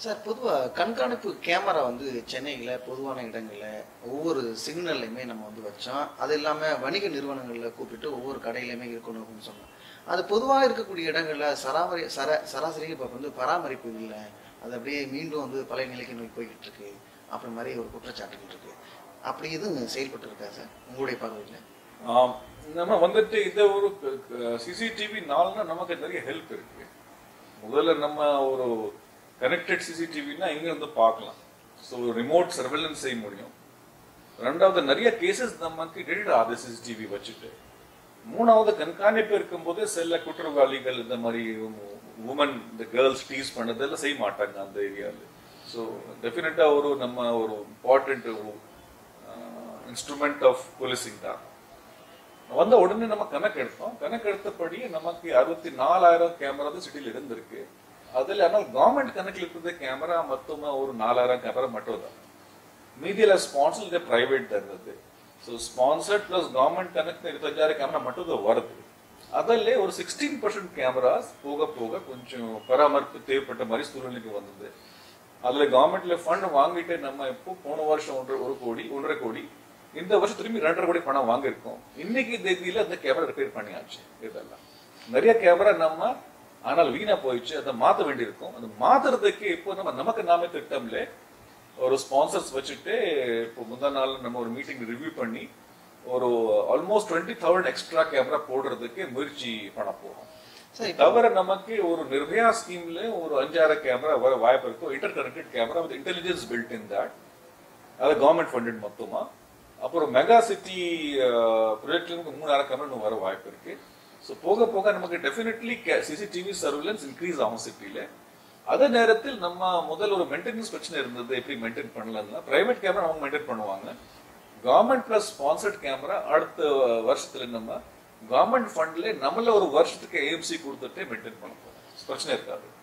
sir பொதுவாக கண்காணிப்பு camera வந்து சென்னையில் பொதுவான இடங்களில் ஒவ்வொரு சிக்னல்லையுமே நம்ம வந்து வச்சோம் அது இல்லாமல் வணிக நிறுவனங்களில் கூப்பிட்டு ஒவ்வொரு கடையிலையுமே இருக்கணும் அப்படின்னு சொன்னோம் அது பொதுவாக இருக்கக்கூடிய இடங்களில் சராமரி சர சராசரிக்கு இப்போ வந்து பராமரிப்பு இல்லை அது அப்படியே மீண்டும் வந்து பழைய நிலைக்கு நோக்கி போய்கிட்டு இருக்கு அப்படி மாதிரி ஒரு குற்றச்சாட்டுகள் இருக்கு அப்படி எதுவும் செயல்பட்டு இருக்கா சார் உங்களுடைய பார்வையில் ஆம், நம்ம வந்துட்டு இந்த ஒரு சிசிடிவி நாள்னா நமக்கு நிறைய ஹெல்ப் இருக்கு முதல்ல நம்ம ஒரு கனெக்டட் சிசிடிவினா இங்க வந்து பார்க்கலாம் ஸோ ரிமோட் சர்வேலன்ஸ் செய்ய முடியும் ரெண்டாவது நிறைய கேசஸ் நமக்கு டெடிட் ஆகுது சிசிடிவி வச்சுட்டு மூணாவது கண்காணிப்பு இருக்கும்போது சில குற்றவாளிகள் இந்த மாதிரி உமன் இந்த கேர்ள்ஸ் டீஸ் பண்ணதெல்லாம் செய்ய மாட்டாங்க அந்த ஏரியாவில் ஸோ டெஃபினட்டாக ஒரு நம்ம ஒரு இம்பார்ட்டண்ட் இன்ஸ்ட்ருமெண்ட் ஆஃப் போலீசிங் தான் வந்த உடனே நம்ம கணக்கு எடுத்தோம் கணக்கு எடுத்தபடி நமக்கு அறுபத்தி நாலாயிரம் கேமரா தான் சிட்டியில் இருந்திருக்கு அதில் ஆனால் கவர்மெண்ட் கணக்கில் இருக்கிற கேமரா மொத்தமா ஒரு நாலாயிரம் கேமரா மட்டும் தான் மீதியில் ஸ்பான்சர் ಇದೆ ಪ್ರೈವೇಟ್ இருந்தது ஸோ ஸ்பான்சர்ட் ப்ளஸ் கவர்மெண்ட் கணக்கு இருபத்தஞ்சாயிரம் கேமரா மட்டும் தான் வருது அதில் ஒரு சிக்ஸ்டீன் பர்சன்ட் கேமராஸ் போக போக கொஞ்சம் பராமரிப்பு தேவைப்பட்ட மாதிரி சூழ்நிலைக்கு வந்தது அதில் கவர்மெண்ட்ல ஃபண்ட் வாங்கிட்டு நம்ம இப்போ போன வருஷம் ஒன்று ஒரு கோடி ஒன்றரை கோடி இந்த வருஷம் திரும்பி ரெண்டரை கோடி பணம் வாங்கியிருக்கோம் இன்னைக்கு தேதியில அந்த கேமரா ரிப்பேர் பண்ணியாச்சு இதெல்லாம் நிறைய கேமரா நம்ம ஆனால் வீணா போயிடுச்சு அதை மாத்த வேண்டியிருக்கும் அந்த மாத்துறதுக்கு இப்போ நம்ம நமக்கு நாமே திட்டம்ல ஒரு ஸ்பான்சர்ஸ் வச்சுட்டு இப்போ முந்தா நாள் நம்ம ஒரு மீட்டிங் ரிவ்யூ பண்ணி ஒரு almost twenty thousand extra camera போடுறதுக்கு முயற்சி பண்ண போறோம் சரி தவிர நமக்கு ஒரு நிர்பயா ஸ்கீம்ல ஒரு அஞ்சாயிரம் கேமரா வர வாய்ப்பு இருக்கும் interconnected camera with intelligence built in that அது கவர்மெண்ட் ஃபண்டட் மொத்தமா அப்புறம் மெகா சிட்டி ப்ராஜெக்ட்ல நமக்கு மூணாயிரம் கேமரா இன்னும் வர வாய்ப்பு இருக்கு ஸோ போக போக நமக்கு டெஃபினெட்லி சிசிடிவி சர்வேலன்ஸ் இன்க்ரீஸ் ஆகும் சிட்டியில அதே நேரத்தில் நம்ம முதல்ல ஒரு மெயின்டெனன்ஸ் பிரச்சனை இருந்தது எப்படி மெயின்டைன் பண்ணலாம்னா பிரைவேட் கேமரா அவங்க மெயின்டைன் பண்ணுவாங்க கவர்மெண்ட் பிளஸ் ஸ்பான்சர்ட் கேமரா அடுத்த வருஷத்துல நம்ம கவர்மெண்ட் ஃபண்ட்ல நம்மள ஒரு வருஷத்துக்கு ஏஎம்சி கொடுத்துட்டு மெயின்டைன் பண்ண போறோம் பிரச்சனை இருக்காது